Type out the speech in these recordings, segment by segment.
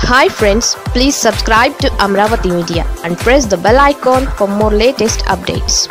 hi friends please subscribe to Amaravati media and press the bell icon for more latest updates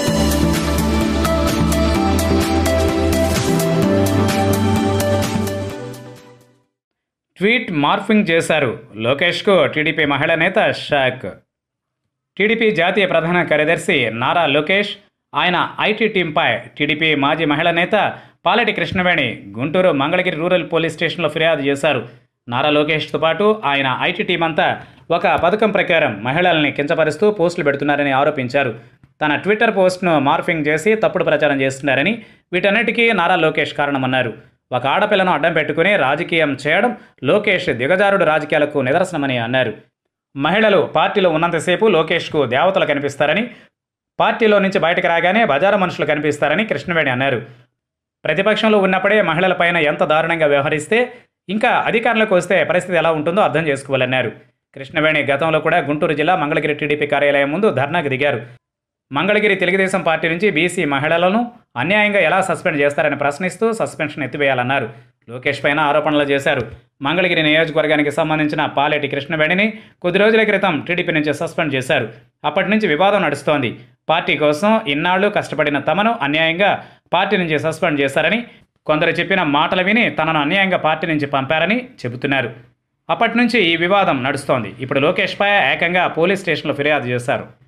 tweet morphing చేశారు లోకేష్కు TDP మహిళా నేత shock TDP జాతీయ ప్రధాన కార్యదర్శి నారా లోకేష్ ఆయన ఐటీ టీంపై టీడీపీ మాజీ మహిళా నేత పాలెటి కృష్ణవేణి గుంటూరు మంగళగిరి రూరల్ పోలీస్ స్టేషన్లో ఫిర్యాదు చేశారు నారా లోకేష్తో పాటు ఆయన ఐటీ టీం అంతా ఒక పథకం ప్రకారం మహిళల్ని కించపరుస్తూ పోస్టులు పెడుతున్నారని ఆరోపించారు తన ట్విట్టర్ పోస్ట్ను మార్ఫింగ్ చేసి తప్పుడు ప్రచారం చేస్తున్నారని వీటన్నిటికీ నారా లోకేష్ కారణమన్నారు ఒక ఆడపిల్లను అడ్డం పెట్టుకుని రాజకీయం చేయడం లోకేష్ దిగజారుడు రాజకీయాలకు నిదర్శనమని అన్నారు మహిళలు పార్టీలో ఉన్నంతసేపు లోకేష్కు దేవతలు కనిపిస్తారని పార్టీలో నుంచి బయటకు రాగానే బజారు మనుషులు కనిపిస్తారని కృష్ణవేణి అన్నారు ప్రతిపక్షంలో ఉన్నప్పుడే మహిళలపైన ఎంత దారుణంగా వ్యవహరిస్తే ఇంకా అధికారంలోకి వస్తే పరిస్థితి ఎలా ఉంటుందో అర్థం చేసుకోవాలన్నారు కృష్ణవేణి గతంలో కూడా గుంటూరు జిల్లా మంగళగిరి టీడీపీ కార్యాలయం ముందు ధర్నాకు దిగారు మంగళగిరి తెలుగుదేశం పార్టీ నుంచి బీసీ మహిళలను అన్యాయంగా ఎలా సస్పెండ్ చేస్తారని ప్రశ్నిస్తూ సస్పెన్షన్ ఎత్తివేయాలన్నారు లోకేష్ పైన ఆరోపణలు చేశారు మంగళగిరి నియోజకవర్గానికి సంబంధించిన పాలెటి కృష్ణవేణిని కొద్ది రోజుల క్రితం టీడీపీ నుంచి సస్పెండ్ చేశారు అప్పటి నుంచి వివాదం నడుస్తోంది పార్టీ కోసం ఇన్నాళ్లు కష్టపడిన తమను అన్యాయంగా పార్టీ నుంచి సస్పెండ్ చేశారని కొందరు చెప్పిన మాటలు విని తనను అన్యాయంగా పార్టీ నుంచి పంపారని చెబుతున్నారు అప్పటి నుంచి ఈ వివాదం నడుస్తోంది ఇప్పుడు లోకేష్పై ఏకంగా పోలీస్ స్టేషన్లో ఫిర్యాదు చేశారు